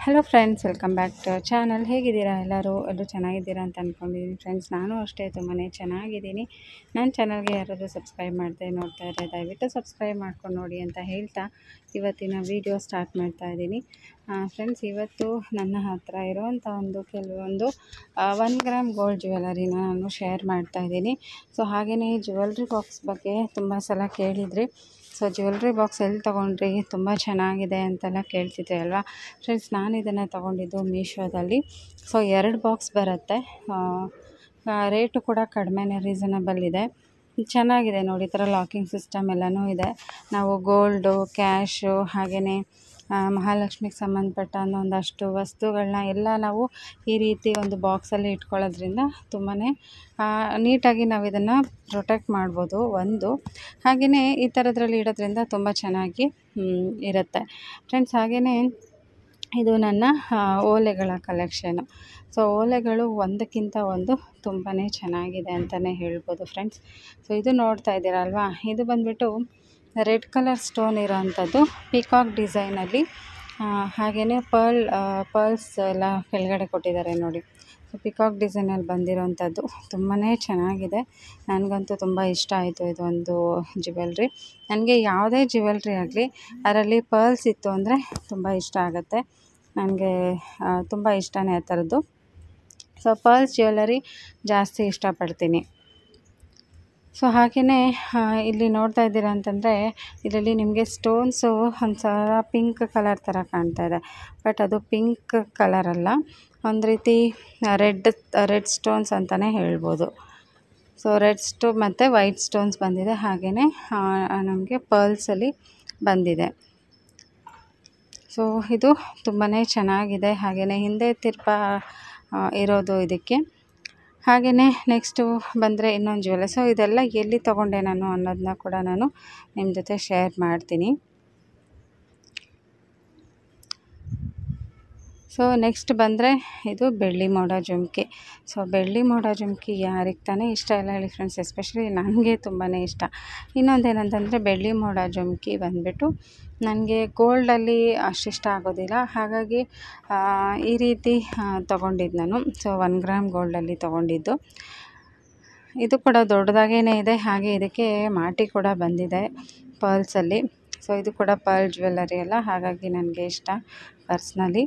hello friends welcome back to channel ಹೇಗಿದ್ದೀರಾ ಎಲ್ಲರೂ ಎಲ್ಲರೂ ಚೆನ್ನಾಗಿದ್ದೀರಾ ಅಂತ ಅಂದ್ಕೊಂಡಿದ್ದೀನಿ ಫ್ರೆಂಡ್ಸ್ ನಾನು ಅಷ್ಟೇ ತುಂಬಾ ಚೆನ್ನಾಗಿದ್ದೀನಿ ನನ್ನ ಚಾನಲ್ಗೆ ಯಾರಾದರೂ ಸಬ್ಸ್ಕ್ರೈಬ್ ಮಾಡದೆ ನೋಡ್ತಾ ಇದ್ದರೆ ದಯವಿಟ್ಟು ಸಬ್ಸ್ಕ್ರೈಬ್ ಮಾಡ್ಕೊಂಡು ನೋಡಿ ಅಂತ ಹೇಳ್ತಾ ಇವತ್ತಿನ ವೀಡಿಯೋ ಸ್ಟಾರ್ಟ್ ಮಾಡ್ತಾ ಇದ್ದೀನಿ ಫ್ರೆಂಡ್ಸ್ ಇವತ್ತು ನನ್ನ ಹತ್ರ ಇರೋವಂಥ ಒಂದು ಕೆಲವೊಂದು ಒನ್ ಗ್ರಾಮ್ ಗೋಲ್ಡ್ ಜ್ಯುವೆಲರಿನ ನಾನು ಶೇರ್ ಮಾಡ್ತಾ ಇದ್ದೀನಿ ಸೊ ಹಾಗೆಯೇ ಜ್ಯುವೆಲ್ರಿ ಬಾಕ್ಸ್ ಬಗ್ಗೆ ತುಂಬ ಸಲ ಕೇಳಿದ್ರಿ ಸೊ ಜ್ಯುವೆಲ್ರಿ ಬಾಕ್ಸ್ ಎಲ್ಲಿ ತೊಗೊಂಡ್ರಿ ತುಂಬ ಚೆನ್ನಾಗಿದೆ ಅಂತೆಲ್ಲ ಕೇಳ್ತಿದ್ದೆ ಅಲ್ವಾ ಫ್ರೆಂಡ್ಸ್ ನಾನು ಇದನ್ನು ತೊಗೊಂಡಿದ್ದು ಮೀಶೋದಲ್ಲಿ ಸೊ ಎರಡು ಬಾಕ್ಸ್ ಬರುತ್ತೆ ರೇಟು ಕೂಡ ಕಡಿಮೆನೇ ರೀಸನಬಲ್ ಇದೆ ಚೆನ್ನಾಗಿದೆ ನೋಡಿ ಈ ಥರ ಲಾಕಿಂಗ್ ಸಿಸ್ಟಮ್ ಎಲ್ಲನೂ ಇದೆ ನಾವು ಗೋಲ್ಡು ಕ್ಯಾಶು ಹಾಗೆಯೇ ಮಹಾಲಕ್ಷ್ಮಿಗೆ ಸಂಬಂಧಪಟ್ಟ ಒಂದಷ್ಟು ವಸ್ತುಗಳನ್ನ ಎಲ್ಲ ನಾವು ಈ ರೀತಿ ಒಂದು ಬಾಕ್ಸಲ್ಲಿ ಇಟ್ಕೊಳ್ಳೋದ್ರಿಂದ ತುಂಬಾ ನೀಟಾಗಿ ನಾವು ಇದನ್ನು ಪ್ರೊಟೆಕ್ಟ್ ಮಾಡ್ಬೋದು ಒಂದು ಹಾಗೆಯೇ ಈ ಥರದ್ರಲ್ಲಿ ಇಡೋದ್ರಿಂದ ತುಂಬ ಚೆನ್ನಾಗಿ ಇರುತ್ತೆ ಫ್ರೆಂಡ್ಸ್ ಹಾಗೆಯೇ ಇದು ನನ್ನ ಓಲೆಗಳ ಕಲೆಕ್ಷನು ಸೊ ಓಲೆಗಳು ಒಂದಕ್ಕಿಂತ ಒಂದು ತುಂಬಾ ಚೆನ್ನಾಗಿದೆ ಅಂತಲೇ ಹೇಳ್ಬೋದು ಫ್ರೆಂಡ್ಸ್ ಸೊ ಇದು ನೋಡ್ತಾ ಇದ್ದೀರಲ್ವಾ ಇದು ಬಂದುಬಿಟ್ಟು ರೆಡ್ ಕಲರ್ ಸ್ಟೋನ್ ಇರೋವಂಥದ್ದು ಪಿಕಾಕ್ ಡಿಸೈನಲ್ಲಿ ಹಾಗೆಯೇ ಪರ್ಲ್ ಪರ್ಲ್ಸ್ ಎಲ್ಲ ಕೆಳಗಡೆ ಕೊಟ್ಟಿದ್ದಾರೆ ನೋಡಿ ಸೊ ಪಿಕಾಕ್ ಡಿಸೈನಲ್ಲಿ ಬಂದಿರೋವಂಥದ್ದು ತುಂಬಾ ಚೆನ್ನಾಗಿದೆ ನನಗಂತೂ ತುಂಬ ಇಷ್ಟ ಆಯಿತು ಇದೊಂದು ಜ್ಯುವೆಲ್ರಿ ನನಗೆ ಯಾವುದೇ ಜ್ಯುವೆಲ್ರಿ ಆಗಲಿ ಅದರಲ್ಲಿ ಪರ್ಲ್ಸ್ ಇತ್ತು ಅಂದರೆ ತುಂಬ ಇಷ್ಟ ಆಗುತ್ತೆ ನನಗೆ ತುಂಬ ಇಷ್ಟನೇ ಆ ಥರದ್ದು ಸೊ ಪರ್ಲ್ಸ್ ಜ್ಯುವೆಲರಿ ಜಾಸ್ತಿ ಇಷ್ಟಪಡ್ತೀನಿ ಸೊ ಹಾಗೆಯೇ ಇಲ್ಲಿ ನೋಡ್ತಾ ಇದ್ದೀರಾ ಅಂತಂದರೆ ಇದರಲ್ಲಿ ನಿಮಗೆ ಸ್ಟೋನ್ಸು ಒಂಥರ ಪಿಂಕ್ ಕಲರ್ ಥರ ಕಾಣ್ತಾ ಇದೆ ಬಟ್ ಅದು ಪಿಂಕ್ ಕಲರ್ ಅಲ್ಲ ಒಂದು ರೀತಿ ರೆಡ್ ರೆಡ್ ಸ್ಟೋನ್ಸ್ ಅಂತಲೇ ಹೇಳ್ಬೋದು ಸೊ ರೆಡ್ ಸ್ಟೋ ಮತ್ತು ವೈಟ್ ಸ್ಟೋನ್ಸ್ ಬಂದಿದೆ ಹಾಗೆಯೇ ನಮಗೆ ಪರ್ಲ್ಸಲ್ಲಿ ಬಂದಿದೆ ಸೊ ಇದು ತುಂಬಾ ಚೆನ್ನಾಗಿದೆ ಹಾಗೆಯೇ ಹಿಂದೆ ತಿರ್ಪ ಇರೋದು ಇದಕ್ಕೆ ಹಾಗೆಯೇ ನೆಕ್ಸ್ಟು ಬಂದರೆ ಇನ್ನೊಂದು ಜ್ಯುವೆಲ್ಲ ಸೊ ಇದೆಲ್ಲ ಎಲ್ಲಿ ತೊಗೊಂಡೆ ನಾನು ಅನ್ನೋದನ್ನ ಕೂಡ ನಾನು ನಿಮ್ಮ ಜೊತೆ ಶೇರ್ ಮಾಡ್ತೀನಿ ಸೊ ನೆಕ್ಸ್ಟ್ ಬಂದರೆ ಇದು ಬೆಳ್ಳಿ ಮೋಡ ಜುಮ್ಕಿ ಸೊ ಬೆಳ್ಳಿ ಮೋಡ ಜುಮ್ಕಿ ಯಾರಿಗೆ ತಾನೇ ಇಷ್ಟ ಇಲ್ಲ ಹೇಳಿ ಫ್ರೆಂಡ್ಸ್ ಎಸ್ಪೆಷಲಿ ನನಗೆ ತುಂಬಾ ಇಷ್ಟ ಇನ್ನೊಂದೇನಂತಂದರೆ ಬೆಳ್ಳಿ ಮೋಡ ಜುಮ್ಕಿ ಬಂದುಬಿಟ್ಟು ನನಗೆ ಗೋಲ್ಡಲ್ಲಿ ಅಷ್ಟಿಷ್ಟ ಆಗೋದಿಲ್ಲ ಹಾಗಾಗಿ ಈ ರೀತಿ ತೊಗೊಂಡಿದ್ದು ನಾನು ಸೊ ಒನ್ ಗ್ರಾಮ್ ಗೋಲ್ಡಲ್ಲಿ ತೊಗೊಂಡಿದ್ದು ಇದು ಕೂಡ ದೊಡ್ಡದಾಗೇ ಇದೆ ಹಾಗೆ ಇದಕ್ಕೆ ಮಾಟಿ ಕೂಡ ಬಂದಿದೆ ಪರ್ಲ್ಸಲ್ಲಿ ಸೊ ಇದು ಕೂಡ ಪರ್ಲ್ ಜ್ಯುವೆಲ್ಲರಿ ಅಲ್ಲ ಹಾಗಾಗಿ ನನಗೆ ಇಷ್ಟ ಪರ್ಸ್ನಲಿ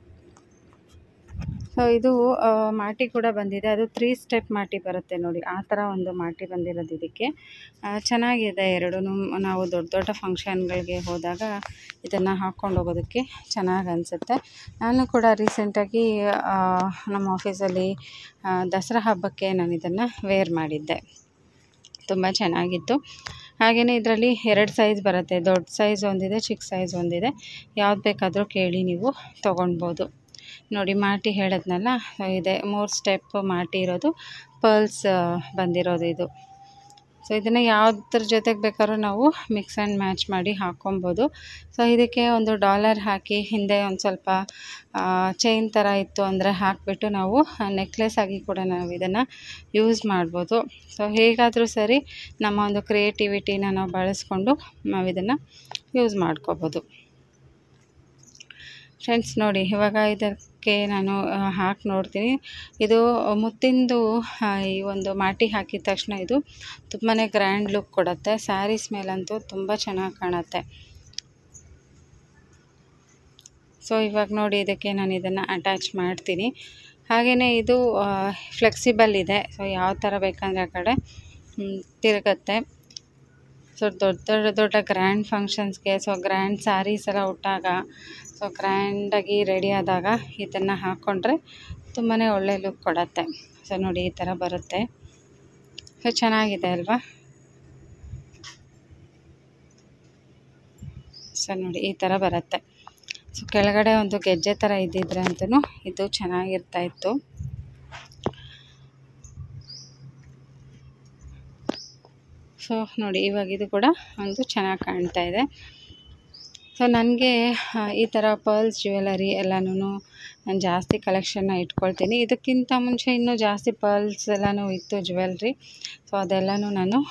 ಸೊ ಇದು ಮಾಟಿ ಕೂಡ ಬಂದಿದೆ ಅದು ತ್ರೀ ಸ್ಟೆಪ್ ಮಾಟಿ ಬರುತ್ತೆ ನೋಡಿ ಆ ಥರ ಒಂದು ಮಾಟಿ ಬಂದಿರೋದು ಇದಕ್ಕೆ ಚೆನ್ನಾಗಿದೆ ಎರಡೂ ನಾವು ದೊಡ್ಡ ದೊಡ್ಡ ಫಂಕ್ಷನ್ಗಳಿಗೆ ಹೋದಾಗ ಇದನ್ನು ಹಾಕ್ಕೊಂಡು ಹೋಗೋದಕ್ಕೆ ಚೆನ್ನಾಗಿ ಅನಿಸುತ್ತೆ ನಾನು ಕೂಡ ರೀಸೆಂಟಾಗಿ ನಮ್ಮ ಆಫೀಸಲ್ಲಿ ದಸರಾ ಹಬ್ಬಕ್ಕೆ ನಾನು ಇದನ್ನು ವೇರ್ ಮಾಡಿದ್ದೆ ತುಂಬ ಚೆನ್ನಾಗಿತ್ತು ಹಾಗೆಯೇ ಇದರಲ್ಲಿ ಎರಡು ಸೈಜ್ ಬರುತ್ತೆ ದೊಡ್ಡ ಸೈಜ್ ಒಂದಿದೆ ಚಿಕ್ಕ ಸೈಜ್ ಒಂದಿದೆ ಯಾವ್ದು ಬೇಕಾದರೂ ಕೇಳಿ ನೀವು ತೊಗೊಳ್ಬೋದು ನೋಡಿ ಮಾಟಿ ಹೇಳಿದ್ನಲ್ಲ ಇದೆ ಮೂರು ಸ್ಟೆಪ್ ಮಾಟಿ ಇರೋದು ಪರ್ಲ್ಸ್ ಬಂದಿರೋದು ಇದು ಸೊ ಇದನ್ನು ಯಾವುದ್ರ ಜೊತೆಗೆ ಬೇಕಾದ್ರೂ ನಾವು ಮಿಕ್ಸ್ ಆ್ಯಂಡ್ ಮ್ಯಾಚ್ ಮಾಡಿ ಹಾಕ್ಕೊಬೋದು ಸೊ ಇದಕ್ಕೆ ಒಂದು ಡಾಲರ್ ಹಾಕಿ ಹಿಂದೆ ಒಂದು ಸ್ವಲ್ಪ ಚೈನ್ ಥರ ಇತ್ತು ಅಂದರೆ ಹಾಕಿಬಿಟ್ಟು ನಾವು ನೆಕ್ಲೆಸ್ ಆಗಿ ಕೂಡ ನಾವು ಇದನ್ನು ಯೂಸ್ ಮಾಡ್ಬೋದು ಸೊ ಹೇಗಾದರೂ ಸರಿ ನಮ್ಮ ಒಂದು ಕ್ರಿಯೇಟಿವಿಟಿನ ನಾವು ಬಳಸ್ಕೊಂಡು ನಾವು ಇದನ್ನು ಯೂಸ್ ಮಾಡ್ಕೋಬೋದು ಫ್ರೆಂಡ್ಸ್ ನೋಡಿ ಇವಾಗ ಇದಕ್ಕೆ ನಾನು ಹಾಕಿ ನೋಡ್ತೀನಿ ಇದು ಮುತ್ತಿಂದು ಈ ಒಂದು ಮಾಟಿ ಹಾಕಿದ ತಕ್ಷಣ ಇದು ತುಂಬಾ ಗ್ರ್ಯಾಂಡ್ ಲುಕ್ ಕೊಡುತ್ತೆ ಸ್ಯಾರೀಸ್ ಮೇಲಂತೂ ತುಂಬ ಚೆನ್ನಾಗಿ ಕಾಣುತ್ತೆ ಸೊ ಇವಾಗ ನೋಡಿ ಇದಕ್ಕೆ ನಾನು ಇದನ್ನು ಅಟ್ಯಾಚ್ ಮಾಡ್ತೀನಿ ಹಾಗೆಯೇ ಇದು ಫ್ಲೆಕ್ಸಿಬಲ್ ಇದೆ ಸೊ ಯಾವ ಥರ ಬೇಕಂದರೆ ಆ ಕಡೆ ತಿರುಗತ್ತೆ ಸೊ ದೊಡ್ಡ ದೊಡ್ಡ ದೊಡ್ಡ ಗ್ರ್ಯಾಂಡ್ ಫಂಕ್ಷನ್ಸ್ಗೆ ಸೊ ಗ್ರ್ಯಾಂಡ್ ಸ್ಯಾರೀಸ್ ಎಲ್ಲ ಉಟ್ಟಾಗ ಸೊ ಗ್ರ್ಯಾಂಡಾಗಿ ರೆಡಿ ಆದಾಗ ಇದನ್ನು ಹಾಕ್ಕೊಂಡ್ರೆ ತುಂಬಾ ಒಳ್ಳೆ ಲುಕ್ ಕೊಡುತ್ತೆ ಸೊ ನೋಡಿ ಈ ಥರ ಬರುತ್ತೆ ಸೊ ಚೆನ್ನಾಗಿದೆ ಅಲ್ವಾ ಸೊ ನೋಡಿ ಈ ಥರ ಬರುತ್ತೆ ಸೊ ಕೆಳಗಡೆ ಒಂದು ಗೆಜ್ಜೆ ಥರ ಇದ್ದಿದ್ರೆ ಅಂತೂ ಇದು ಚೆನ್ನಾಗಿರ್ತಾ ಇತ್ತು ಸೊ ನೋಡಿ ಇವಾಗ ಇದು ಕೂಡ ಒಂದು ಚೆನ್ನಾಗಿ ಕಾಣ್ತಾ ಇದೆ ಸೊ ನನಗೆ ಈ ಥರ ಪರ್ಲ್ಸ್ ಜ್ಯುವೆಲರಿ ಎಲ್ಲನೂ ನಾನು ಜಾಸ್ತಿ ಕಲೆಕ್ಷನ್ನ ಇಟ್ಕೊಳ್ತೀನಿ ಇದಕ್ಕಿಂತ ಮುಂಚೆ ಇನ್ನೂ ಜಾಸ್ತಿ ಪರ್ಲ್ಸ್ ಎಲ್ಲನೂ ಇತ್ತು ಜ್ಯುವೆಲ್ರಿ ಸೊ ಅದೆಲ್ಲನೂ ನಾನು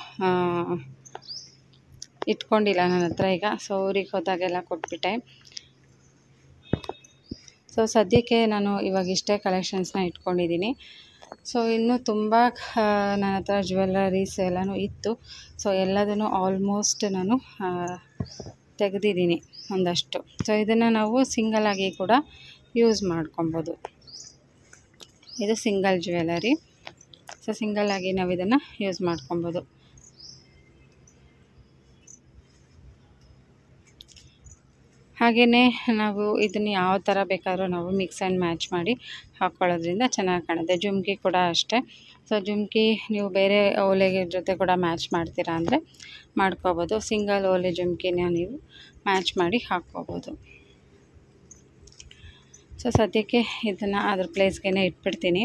ಇಟ್ಕೊಂಡಿಲ್ಲ ನನ್ನ ಹತ್ರ ಈಗ ಸೊ ಊರಿಗೆ ಹೋದಾಗೆಲ್ಲ ಕೊಟ್ಬಿಟ್ಟೆ ಸೊ ಸದ್ಯಕ್ಕೆ ನಾನು ಇವಾಗ ಇಷ್ಟೇ ಕಲೆಕ್ಷನ್ಸ್ನ ಇಟ್ಕೊಂಡಿದ್ದೀನಿ ಸೊ ಇನ್ನೂ ತುಂಬ ನನ್ನ ಹತ್ರ ಜ್ಯುವೆಲ್ಲರೀಸ್ ಎಲ್ಲನೂ ಇತ್ತು ಸೊ ಎಲ್ಲದನ್ನು ಆಲ್ಮೋಸ್ಟ್ ನಾನು ತೆಗೆದಿದ್ದೀನಿ ಒಂದಷ್ಟು ಸೊ ಇದನ್ನು ನಾವು ಸಿಂಗಲಾಗಿ ಕೂಡ ಯೂಸ್ ಮಾಡ್ಕೊಬೋದು ಇದು ಸಿಂಗಲ್ ಜ್ಯುವೆಲರಿ ಸೊ ಸಿಂಗಲಾಗಿ ನಾವು ಇದನ್ನು ಯೂಸ್ ಮಾಡ್ಕೊಬೋದು ಹಾಗೆಯೇ ನಾವು ಇದನ್ನು ಯಾವ ಥರ ಬೇಕಾದ್ರೂ ನಾವು ಮಿಕ್ಸ್ ಆ್ಯಂಡ್ ಮ್ಯಾಚ್ ಮಾಡಿ ಹಾಕ್ಕೊಳ್ಳೋದ್ರಿಂದ ಚೆನ್ನಾಗಿ ಕಾಣುತ್ತೆ ಜುಮ್ಕಿ ಕೂಡ ಅಷ್ಟೇ ಸೊ ಜುಮ್ಕಿ ನೀವು ಬೇರೆ ಓಲೆಗೆ ಜೊತೆ ಕೂಡ ಮ್ಯಾಚ್ ಮಾಡ್ತೀರಾ ಅಂದರೆ ಮಾಡ್ಕೋಬೋದು ಸಿಂಗಲ್ ಓಲೆ ಜುಮ್ಕಿನ ನೀವು ಮ್ಯಾಚ್ ಮಾಡಿ ಹಾಕ್ಕೋಬೋದು ಸೊ ಸದ್ಯಕ್ಕೆ ಇದನ್ನು ಅದ್ರ ಪ್ಲೇಸ್ಗೆ ಇಟ್ಬಿಡ್ತೀನಿ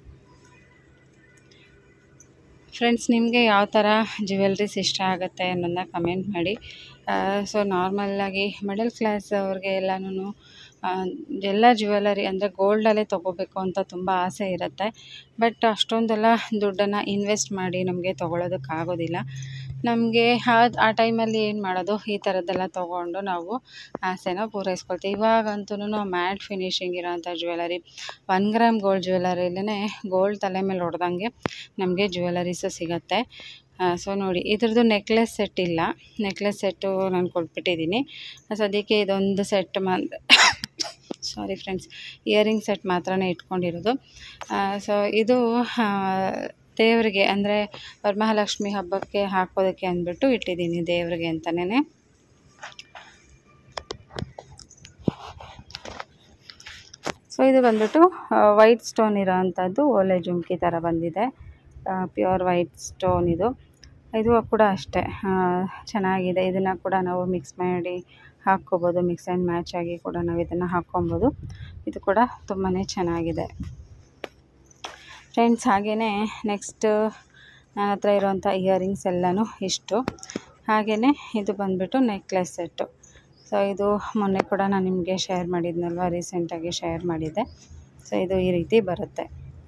ಫ್ರೆಂಡ್ಸ್ ನಿಮಗೆ ಯಾವ ಥರ ಜ್ಯುವೆಲ್ರೀಸ್ ಇಷ್ಟ ಆಗುತ್ತೆ ಅನ್ನೋದನ್ನ ಕಮೆಂಟ್ ಮಾಡಿ ಸೊ ನಾರ್ಮಲ್ಲಾಗಿ ಮಿಡಲ್ ಕ್ಲಾಸ್ ಅವ್ರಿಗೆ ಎಲ್ಲನೂ ಎಲ್ಲ ಜ್ಯುವೆಲರಿ ಅಂದರೆ ಗೋಲ್ಡಲ್ಲೇ ತೊಗೋಬೇಕು ಅಂತ ತುಂಬ ಆಸೆ ಇರುತ್ತೆ ಬಟ್ ಅಷ್ಟೊಂದೆಲ್ಲ ದುಡ್ಡನ್ನು ಇನ್ವೆಸ್ಟ್ ಮಾಡಿ ನಮಗೆ ತೊಗೊಳೋದಕ್ಕಾಗೋದಿಲ್ಲ ನಮಗೆ ಆ ಆ ಟೈಮಲ್ಲಿ ಏನು ಮಾಡೋದು ಈ ಥರದ್ದೆಲ್ಲ ತೊಗೊಂಡು ನಾವು ಆಸೆನ ಪೂರೈಸ್ಕೊಳ್ತೀವಿ ಇವಾಗಂತೂ ಮ್ಯಾಟ್ ಫಿನಿಶಿಂಗ್ ಇರೋಂಥ ಜ್ಯುವೆಲರಿ ಒನ್ ಗ್ರಾಮ್ ಗೋಲ್ಡ್ ಜ್ಯುವೆಲರಿಲೇ ಗೋಲ್ಡ್ ತಲೆ ಮೇಲೆ ಹೊಡೆದಂಗೆ ನಮಗೆ ಜ್ಯುವೆಲರೀಸು ಸಿಗುತ್ತೆ ಸೊ ನೋಡಿ ಇದ್ರದ್ದು ನೆಕ್ಲೆಸ್ ಸೆಟ್ ಇಲ್ಲ ನೆಕ್ಲೆಸ್ ಸೆಟ್ಟು ನಾನು ಕೊಟ್ಬಿಟ್ಟಿದ್ದೀನಿ ಸದ್ಯಕ್ಕೆ ಇದೊಂದು ಸೆಟ್ ಮಾ ಸಾರಿ ಫ್ರೆಂಡ್ಸ್ ಇಯರಿಂಗ್ ಸೆಟ್ ಮಾತ್ರನೇ ಇಟ್ಕೊಂಡಿರೋದು ಸೊ ಇದು ದೇವರಿಗೆ ಅಂದರೆ ವರಮಹಾಲಕ್ಷ್ಮಿ ಹಬ್ಬಕ್ಕೆ ಹಾಕೋದಕ್ಕೆ ಅಂದ್ಬಿಟ್ಟು ಇಟ್ಟಿದ್ದೀನಿ ದೇವರಿಗೆ ಅಂತಲೇ ಸೊ ಇದು ಬಂದ್ಬಿಟ್ಟು ವೈಟ್ ಸ್ಟೋನ್ ಇರೋ ಅಂಥದ್ದು ಓಲೆ ಜುಮ್ಕಿ ಥರ ಬಂದಿದೆ ಪ್ಯೂರ್ ವೈಟ್ ಸ್ಟೋನ್ ಇದು ಇದು ಕೂಡ ಅಷ್ಟೇ ಚೆನ್ನಾಗಿದೆ ಇದನ್ನು ಕೂಡ ನಾವು ಮಿಕ್ಸ್ ಮಾಡಿ ಹಾಕ್ಕೋಬೋದು ಮಿಕ್ಸ್ ಆ್ಯಂಡ್ ಮ್ಯಾಚ್ ಆಗಿ ಕೂಡ ನಾವು ಇದನ್ನು ಹಾಕ್ಕೊಬೋದು ಇದು ಕೂಡ ತುಂಬಾ ಚೆನ್ನಾಗಿದೆ ಫ್ರೆಂಡ್ಸ್ ಹಾಗೆಯೇ ನೆಕ್ಸ್ಟ್ ನನ್ನ ಹತ್ರ ಇರೋವಂಥ ಇಯರಿಂಗ್ಸ್ ಎಲ್ಲನೂ ಇಷ್ಟು ಹಾಗೆಯೇ ಇದು ಬಂದುಬಿಟ್ಟು ನೆಕ್ಲೆಸ್ ಸೆಟ್ಟು ಸೊ ಇದು ಮೊನ್ನೆ ಕೂಡ ನಾನು ನಿಮಗೆ ಶೇರ್ ಮಾಡಿದ್ನಲ್ವ ರೀಸೆಂಟಾಗಿ ಶೇರ್ ಮಾಡಿದ್ದೆ ಸೊ ಇದು ಈ ರೀತಿ ಬರುತ್ತೆ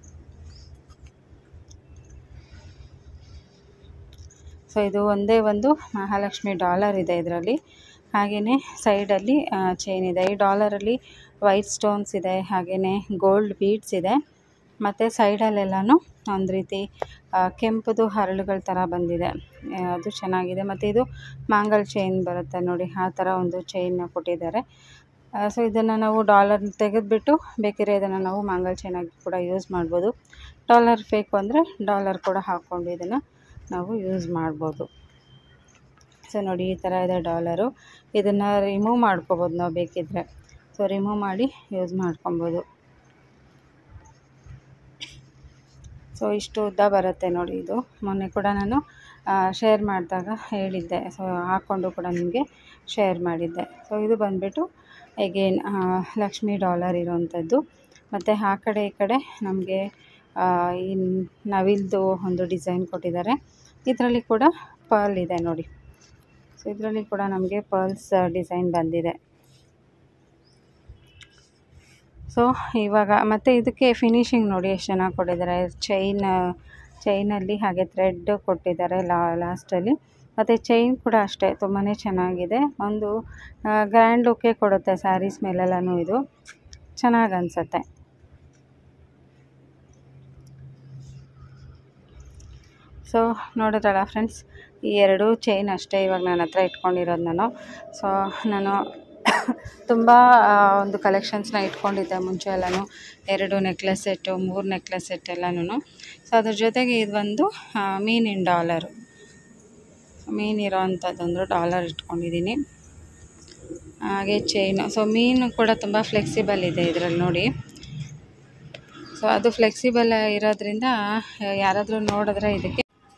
ಸೊ ಇದು ಒಂದೇ ಒಂದು ಮಹಾಲಕ್ಷ್ಮಿ ಡಾಲರ್ ಇದೆ ಇದರಲ್ಲಿ ಹಾಗೆಯೇ ಸೈಡಲ್ಲಿ ಚೈನ್ ಇದೆ ಈ ಡಾಲರಲ್ಲಿ ವೈಟ್ ಸ್ಟೋನ್ಸ್ ಇದೆ ಹಾಗೆಯೇ ಗೋಲ್ಡ್ ಬೀಡ್ಸ್ ಇದೆ ಮತ್ತು ಸೈಡಲ್ಲೆಲ್ಲನೂ ಒಂದು ರೀತಿ ಕೆಂಪುದು ಹರಳುಗಳ ಥರ ಬಂದಿದೆ ಅದು ಚೆನ್ನಾಗಿದೆ ಮತ್ತು ಇದು ಮಾಂಗಲ್ ಚೈನ್ ಬರುತ್ತೆ ನೋಡಿ ಆ ಥರ ಒಂದು ಚೈನ್ನ ಕೊಟ್ಟಿದ್ದಾರೆ ಸೊ ಇದನ್ನು ನಾವು ಡಾಲರ್ ತೆಗೆದುಬಿಟ್ಟು ಬೇಕಿದ್ರೆ ಇದನ್ನು ನಾವು ಮಾಂಗಲ್ ಚೈನಾಗಿ ಕೂಡ ಯೂಸ್ ಮಾಡ್ಬೋದು ಡಾಲರ್ ಬೇಕು ಅಂದರೆ ಡಾಲರ್ ಕೂಡ ಹಾಕ್ಕೊಂಡು ಇದನ್ನು ನಾವು ಯೂಸ್ ಮಾಡ್ಬೋದು ಸೊ ನೋಡಿ ಈ ಥರ ಇದೆ ಡಾಲರು ಇದನ್ನು ರಿಮೂವ್ ಮಾಡ್ಕೋಬೋದು ನಾವು ಬೇಕಿದ್ದರೆ ಸೊ ರಿಮೂವ್ ಮಾಡಿ ಯೂಸ್ ಮಾಡ್ಕೊಬೋದು ಸೊ ಇಷ್ಟು ಉದ್ದ ಬರುತ್ತೆ ನೋಡಿ ಇದು ಮೊನ್ನೆ ಕೂಡ ನಾನು ಶೇರ್ ಮಾಡಿದಾಗ ಹೇಳಿದ್ದೆ ಸೊ ಹಾಕ್ಕೊಂಡು ಕೂಡ ನಿಮಗೆ ಶೇರ್ ಮಾಡಿದ್ದೆ ಸೊ ಇದು ಬಂದುಬಿಟ್ಟು ಎಗೇನ್ ಲಕ್ಷ್ಮಿ ಡಾಲರ್ ಇರೋವಂಥದ್ದು ಮತ್ತು ಆ ಕಡೆ ಈ ಕಡೆ ನಮಗೆ ಈ ನವಿಲ್ದು ಒಂದು ಡಿಸೈನ್ ಕೊಟ್ಟಿದ್ದಾರೆ ಇದರಲ್ಲಿ ಕೂಡ ಪರ್ಲ್ ಇದೆ ನೋಡಿ ಸೊ ಇದರಲ್ಲಿ ಕೂಡ ನಮಗೆ ಪರ್ಲ್ಸ್ ಡಿಸೈನ್ ಬಂದಿದೆ ಸೊ ಇವಾಗ ಮತ್ತು ಇದಕ್ಕೆ ಫಿನಿಶಿಂಗ್ ನೋಡಿ ಎಷ್ಟು ಚೆನ್ನಾಗಿ ಕೊಟ್ಟಿದ್ದಾರೆ ಚೈನ್ ಚೈನಲ್ಲಿ ಹಾಗೆ ಥ್ರೆಡ್ ಕೊಟ್ಟಿದ್ದಾರೆ ಲಾ ಲಾಸ್ಟಲ್ಲಿ ಮತ್ತು ಚೈನ್ ಕೂಡ ಅಷ್ಟೇ ತುಂಬಾ ಚೆನ್ನಾಗಿದೆ ಒಂದು ಗ್ರ್ಯಾಂಡ್ ಲುಕ್ಕೇ ಕೊಡುತ್ತೆ ಸ್ಯಾರೀಸ್ ಮೇಲೆಲ್ಲನೂ ಇದು ಚೆನ್ನಾಗಿ ಅನಿಸುತ್ತೆ ಸೊ ನೋಡಿದ್ರಲ್ಲ ಫ್ರೆಂಡ್ಸ್ ಈ ಎರಡು ಚೈನ್ ಅಷ್ಟೇ ಇವಾಗ ನನ್ನ ಹತ್ರ ಇಟ್ಕೊಂಡಿರೋದು ನಾನು ಸೊ ನಾನು ತುಂಬ ಒಂದು ಕಲೆಕ್ಷನ್ಸ್ನ ಇಟ್ಕೊಂಡಿದ್ದೆ ಮುಂಚೆ ಎಲ್ಲನೂ ಎರಡು ನೆಕ್ಲೆಸ್ ಸೆಟ್ಟು ಮೂರು ನೆಕ್ಲೆಸ್ ಸೆಟ್ ಎಲ್ಲನೂ ಸೊ ಅದ್ರ ಜೊತೆಗೆ ಇದು ಒಂದು ಮೀನಿನ ಡಾಲರು ಮೀನಿರೋ ಅಂಥದ್ದೊಂದು ಡಾಲರ್ ಇಟ್ಕೊಂಡಿದ್ದೀನಿ ಹಾಗೆ ಚೈನು ಸೊ ಮೀನು ಕೂಡ ತುಂಬ ಫ್ಲೆಕ್ಸಿಬಲ್ ಇದೆ ಇದರಲ್ಲಿ ನೋಡಿ ಸೊ ಅದು ಫ್ಲೆಕ್ಸಿಬಲ್ ಇರೋದ್ರಿಂದ ಯಾರಾದರೂ ನೋಡಿದ್ರೆ ಇದಕ್ಕೆ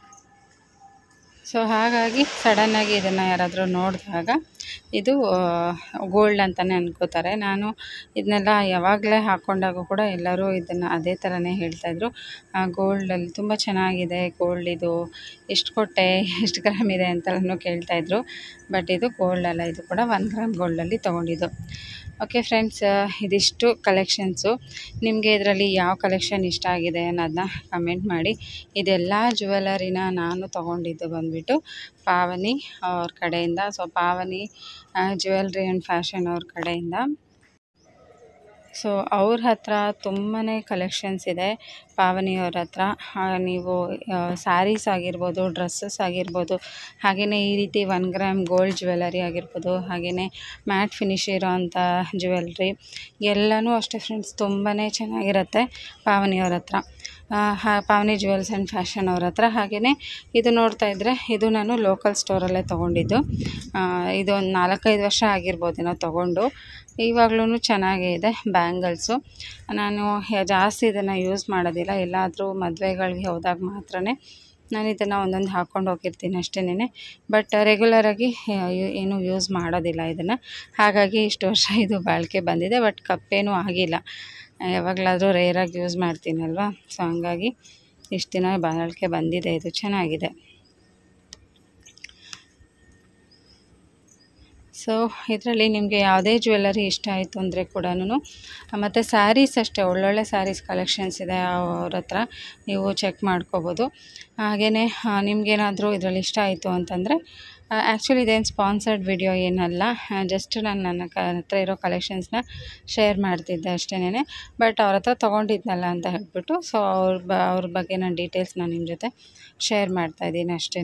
ಸೊ ಹಾಗಾಗಿ ಸಡನ್ನಾಗಿ ಇದನ್ನು ಯಾರಾದರೂ ನೋಡಿದಾಗ ಇದು ಗೋಲ್ಡ್ ಅಂತಲೇ ಅನ್ಕೋತಾರೆ ನಾನು ಇದನ್ನೆಲ್ಲ ಯಾವಾಗಲೇ ಹಾಕ್ಕೊಂಡಾಗ ಕೂಡ ಎಲ್ಲರೂ ಇದನ್ನು ಅದೇ ಥರನೇ ಹೇಳ್ತಾಯಿದ್ರು ಗೋಲ್ಡಲ್ಲಿ ತುಂಬ ಚೆನ್ನಾಗಿದೆ ಗೋಲ್ಡ್ ಇದು ಎಷ್ಟು ಕೊಟ್ಟೆ ಎಷ್ಟು ಗ್ರಾಮ್ ಇದೆ ಅಂತೆಲ್ಲನೂ ಕೇಳ್ತಾಯಿದ್ರು ಬಟ್ ಇದು ಗೋಲ್ಡ್ ಅಲ್ಲ ಇದು ಕೂಡ ಒನ್ ಗ್ರಾಮ್ ಗೋಲ್ಡಲ್ಲಿ ತೊಗೊಂಡಿದ್ದು ಓಕೆ ಫ್ರೆಂಡ್ಸ್ ಇದಿಷ್ಟು ಕಲೆಕ್ಷನ್ಸು ನಿಮಗೆ ಇದರಲ್ಲಿ ಯಾವ ಕಲೆಕ್ಷನ್ ಇಷ್ಟ ಆಗಿದೆ ಅನ್ನೋದನ್ನ ಕಮೆಂಟ್ ಮಾಡಿ ಇದೆಲ್ಲ ಜ್ಯುವೆಲರಿನ ನಾನು ತೊಗೊಂಡಿದ್ದು ಬಂದುಬಿಟ್ಟು ಪಾವನಿ ಅವ್ರ ಕಡೆಯಿಂದ so Pavani jewellery and fashion ಅವ್ರ ಕಡೆಯಿಂದ ಸೊ ಅವ್ರ ಹತ್ರ ತುಂಬಾ ಕಲೆಕ್ಷನ್ಸ್ ಇದೆ ಪಾವನಿಯವ್ರ ಹತ್ರ ಆ, ನೀವು ಸ್ಯಾರೀಸ್ ಆಗಿರ್ಬೋದು ಡ್ರೆಸ್ಸಸ್ ಆಗಿರ್ಬೋದು ಹಾಗೆಯೇ ಈ ರೀತಿ ಒನ್ ಗ್ರಾಮ್ ಗೋಲ್ಡ್ ಜ್ಯುವೆಲರಿ ಆಗಿರ್ಬೋದು ಹಾಗೆಯೇ ಮ್ಯಾಟ್ ಫಿನಿಶ್ ಇರೋವಂಥ ಜ್ಯುವೆಲ್ರಿ ಎಲ್ಲನೂ ಅಷ್ಟೇ ಫ್ರೆಂಡ್ಸ್ ತುಂಬಾ ಚೆನ್ನಾಗಿರುತ್ತೆ ಪಾವನಿಯವ್ರ ಹತ್ರ ಆ, ಹಾ ಪಾವನಿ ಜ್ಯುವೆಲ್ಸ್ ಆ್ಯಂಡ್ ಫ್ಯಾಷನ್ ಅವ್ರ ಹತ್ರ ಹಾಗೆಯೇ ಇದು ನೋಡ್ತಾ ಇದ್ದರೆ ಇದು ನಾನು ಲೋಕಲ್ ಸ್ಟೋರಲ್ಲೇ ತೊಗೊಂಡಿದ್ದು ಆ, ಇದು ಒಂದು ನಾಲ್ಕೈದು ವರ್ಷ ಆಗಿರ್ಬೋದು ನಾವು ತೊಗೊಂಡು ಇವಾಗ್ಲೂ ಚೆನ್ನಾಗೇ ಇದೆ ಬ್ಯಾಂಗಲ್ಸು ನಾನು ಹೆ- ಜಾಸ್ತಿ ಇದನ್ನು ಯೂಸ್ ಮಾಡೋದಿಲ್ಲ ಎಲ್ಲಾದರೂ ಮದುವೆಗಳಿಗೆ ಹೋದಾಗ ಮಾತ್ರ ನಾನು ಇದನ್ನು ಒಂದೊಂದು ಹಾಕ್ಕೊಂಡು ಹೋಗಿರ್ತೀನಿ ಅಷ್ಟೇನೆ ಬಟ್ ರೆಗ್ಯುಲರಾಗಿ ಏನೂ ಯೂಸ್ ಮಾಡೋದಿಲ್ಲ ಇದನ್ನು ಹಾಗಾಗಿ ಇಷ್ಟು ವರ್ಷ ಇದು ಬಾಳಿಕೆ ಬಂದಿದೆ ಬಟ್ ಕಪ್ಪೇನೂ ಆಗಿಲ್ಲ ಯಾವಾಗಲಾದರೂ ರೇರಾಗಿ ಯೂಸ್ ಮಾಡ್ತೀನಲ್ವ ಸೊ ಹಂಗಾಗಿ ಇಷ್ಟು ದಿನ ಬಾಳಿಕೆ ಬಂದಿದೆ ಇದು ಚೆನ್ನಾಗಿದೆ ಸೊ ಇದರಲ್ಲಿ ನಿಮಗೆ ಯಾವುದೇ ಜ್ಯುವೆಲ್ಲರಿ ಇಷ್ಟ ಆಯಿತು ಅಂದರೆ ಕೂಡ ಮತ್ತು ಸ್ಯಾರೀಸ್ ಅಷ್ಟೇ ಒಳ್ಳೊಳ್ಳೆ ಸ್ಯಾರೀಸ್ ಕಲೆಕ್ಷನ್ಸ್ ಇದೆ ಅವ್ರ ಹತ್ರ ನೀವು ಚೆಕ್ ಮಾಡ್ಕೋಬೋದು ಹಾಗೆಯೇ ನಿಮಗೇನಾದರೂ ಇದರಲ್ಲಿ ಇಷ್ಟ ಆಯಿತು ಅಂತಂದರೆ ಆ್ಯಕ್ಚುಲಿ ಇದೇನು ಸ್ಪಾನ್ಸರ್ಡ್ ವಿಡಿಯೋ ಏನಲ್ಲ ಜಸ್ಟ್ ನಾನು ನನ್ನ ಕ ಹತ್ರ ಇರೋ ಕಲೆಕ್ಷನ್ಸ್ನ ಶೇರ್ ಮಾಡ್ತಿದ್ದೆ ಅಷ್ಟೇನೆ ಬಟ್ ಅವ್ರ ಹತ್ರ ತೊಗೊಂಡಿದ್ನಲ್ಲ ಅಂತ ಹೇಳ್ಬಿಟ್ಟು ಸೊ ಅವ್ರ ಬ ಅವ್ರ ಬಗ್ಗೆ ನಾನು ಡೀಟೇಲ್ಸ್ನ ನಿಮ್ಮ ಜೊತೆ ಶೇರ್ ಮಾಡ್ತಾಯಿದ್ದೀನಿ ಅಷ್ಟೇ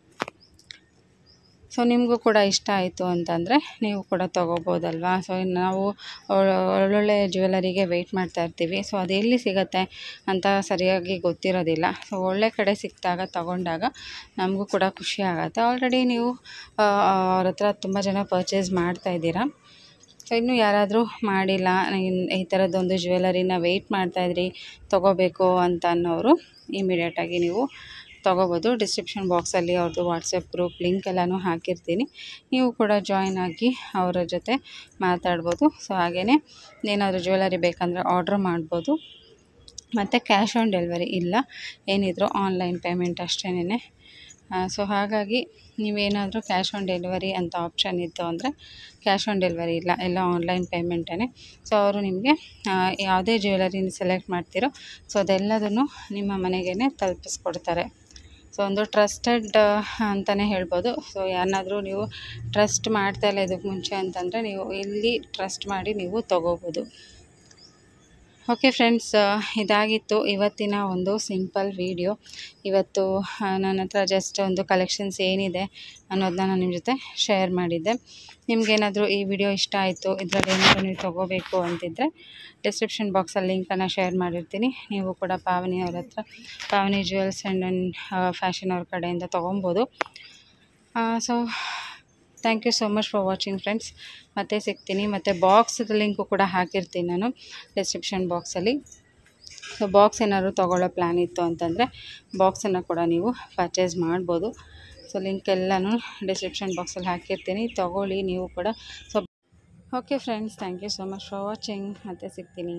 ಸೊ ನಿಮಗೂ ಕೂಡ ಇಷ್ಟ ಆಯಿತು ಅಂತಂದರೆ ನೀವು ಕೂಡ ತೊಗೋಬೋದಲ್ವಾ ಸೊ ನಾವು ಒಳ್- ಒಳ್ಳೊಳ್ಳೆ ಜ್ಯುವೆಲರಿಗೆ ವೆಯ್ಟ್ ಮಾಡ್ತಾ ಇರ್ತೀವಿ ಸೊ ಅದು ಎಲ್ಲಿ ಸಿಗುತ್ತೆ ಅಂತ ಸರಿಯಾಗಿ ಗೊತ್ತಿರೋದಿಲ್ಲ ಸೊ ಒಳ್ಳೆ ಕಡೆ ಸಿಕ್ಕಿದಾಗ ತಗೊಂಡಾಗ ನಮಗೂ ಕೂಡ ಖುಷಿ ಆಗುತ್ತೆ ಆಲ್ರೆಡಿ ನೀವು ಆ, ಅವ್ರ ಹತ್ರ ತುಂಬ ಜನ ಪರ್ಚೇಸ್ ಮಾಡ್ತಾ ಇದ್ದೀರಾ ಸೊ ಇನ್ನೂ ಯಾರಾದರೂ ಮಾಡಿಲ್ಲ ಇನ್- ಈ ಥರದ್ದೊಂದು ಜ್ಯುವೆಲರಿನ ವೆಯ್ಟ್ ಮಾಡ್ತಾಯಿದ್ರಿ ತೊಗೋಬೇಕು ಅಂತ ಅನ್ನೋರು ಇಮಿಡಿಯೇಟಾಗಿ ನೀವು ತೊಗೋಬೋದು ಡಿಸ್ಕ್ರಿಪ್ಷನ್ ಬಾಕ್ಸಲ್ಲಿ ಅವ್ರದ್ದು ವಾಟ್ಸಪ್ ಗ್ರೂಪ್ ಲಿಂಕ್ ಎಲ್ಲನೂ ಹಾಕಿರ್ತೀನಿ ನೀವು ಕೂಡ ಜಾಯ್ನ್ ಆಗಿ ಅವರ ಜೊತೆ ಮಾತಾಡ್ಬೋದು ಸೊ ಹಾಗೆಯೇ ಏನಾದರೂ ಜ್ಯುವೆಲರಿ ಬೇಕಂದರೆ ಆರ್ಡ್ರ್ ಮಾಡ್ಬೋದು ಮತ್ತು ಕ್ಯಾಶ್ ಆನ್ ಡೆಲಿವರಿ ಇಲ್ಲ ಏನಿದ್ರು ಆನ್ಲೈನ್ ಪೇಮೆಂಟ್ ಅಷ್ಟೇನೆ ಸೊ ಹಾಗಾಗಿ ನೀವೇನಾದರೂ ಕ್ಯಾಶ್ ಆನ್ ಡೆಲಿವರಿ ಅಂತ ಆಪ್ಷನ್ ಇತ್ತು ಅಂದರೆ ಕ್ಯಾಶ್ ಆನ್ ಡೆಲಿವರಿ ಇಲ್ಲ ಎಲ್ಲ ಆನ್ಲೈನ್ ಪೇಮೆಂಟೇ ಸೊ ಅವರು ನಿಮಗೆ ಯಾವುದೇ ಜ್ಯುವೆಲರಿನ ಸೆಲೆಕ್ಟ್ ಮಾಡ್ತೀರೋ ಸೊ ಅದೆಲ್ಲದನ್ನು ನಿಮ್ಮ ಮನೆಗೇ ತಲುಪಿಸ್ಕೊಡ್ತಾರೆ ಸೊ ಒಂದು ಟ್ರಸ್ಟೆಡ್ ಅಂತಲೇ ಹೇಳ್ಬೋದು ಸೊ ಯಾರನ್ನಾದರೂ ನೀವು ಟ್ರಸ್ಟ್ ಮಾಡ್ತಾ ಇಲ್ಲ ಇದಕ್ಕೆ ಮುಂಚೆ ಅಂತಂದರೆ ನೀವು ಇಲ್ಲಿ ಟ್ರಸ್ಟ್ ಮಾಡಿ ನೀವು ತೊಗೋಬೋದು ಓಕೆ ಫ್ರೆಂಡ್ಸ್ ಇದಾಗಿತ್ತು ಇವತ್ತಿನ ಒಂದು ಸಿಂಪಲ್ ವಿಡಿಯೋ ಇವತ್ತು ಆ, ನನ್ನ ಹತ್ರ ಜಸ್ಟ್ ಒಂದು ಕಲೆಕ್ಷನ್ಸ್ ಏನಿದೆ ಅನ್ನೋದನ್ನ ನಾನು ನಿಮ್ಮ ಜೊತೆ ಶೇರ್ ಮಾಡಿದ್ದೆ ನಿಮಗೇನಾದರೂ ಈ ವಿಡಿಯೋ ಇಷ್ಟ ಆಯಿತು ಇದರಲ್ಲಿ ಏನಾದರೂ ನೀವು ತೊಗೋಬೇಕು ಅಂತಿದ್ದರೆ ಡಿಸ್ಕ್ರಿಪ್ಷನ್ ಬಾಕ್ಸಲ್ಲಿ ಲಿಂಕನ್ನು ಶೇರ್ ಮಾಡಿರ್ತೀನಿ ನೀವು ಕೂಡ ಪಾವನಿ ಅವ್ರ ಹತ್ರ ಪಾವನಿ ಜ್ಯುವೆಲ್ಸ್ ಆ್ಯಂಡ್ ಫ್ಯಾಷನ್ ಅವ್ರ ಕಡೆಯಿಂದ ತೊಗೊಬೋದು so thank you so much for watching friends ಮತ್ತೆ ಸಿಗ್ತೀನಿ ಮತ್ತು ಬಾಕ್ಸ್ದು ಲಿಂಕು ಕೂಡ ಹಾಕಿರ್ತೀನಿ ನಾನು ಡಿಸ್ಕ್ರಿಪ್ಷನ್ ಬಾಕ್ಸಲ್ಲಿ ಸೊ ಬಾಕ್ಸ್ ಏನಾದ್ರು ತೊಗೊಳ್ಳೋ ಪ್ಲ್ಯಾನ್ ಇತ್ತು ಅಂತಂದರೆ ಬಾಕ್ಸನ್ನು ಕೂಡ ನೀವು ಪರ್ಚೇಸ್ ಮಾಡ್ಬೋದು ಸೊ ಲಿಂಕ್ ಎಲ್ಲನೂ ಡಿಸ್ಕ್ರಿಪ್ಷನ್ ಬಾಕ್ಸಲ್ಲಿ ಹಾಕಿರ್ತೀನಿ ತೊಗೊಳ್ಳಿ ನೀವು ಕೂಡ so okay friends thank you so much for watching ಮತ್ತೆ ಸಿಗ್ತೀನಿ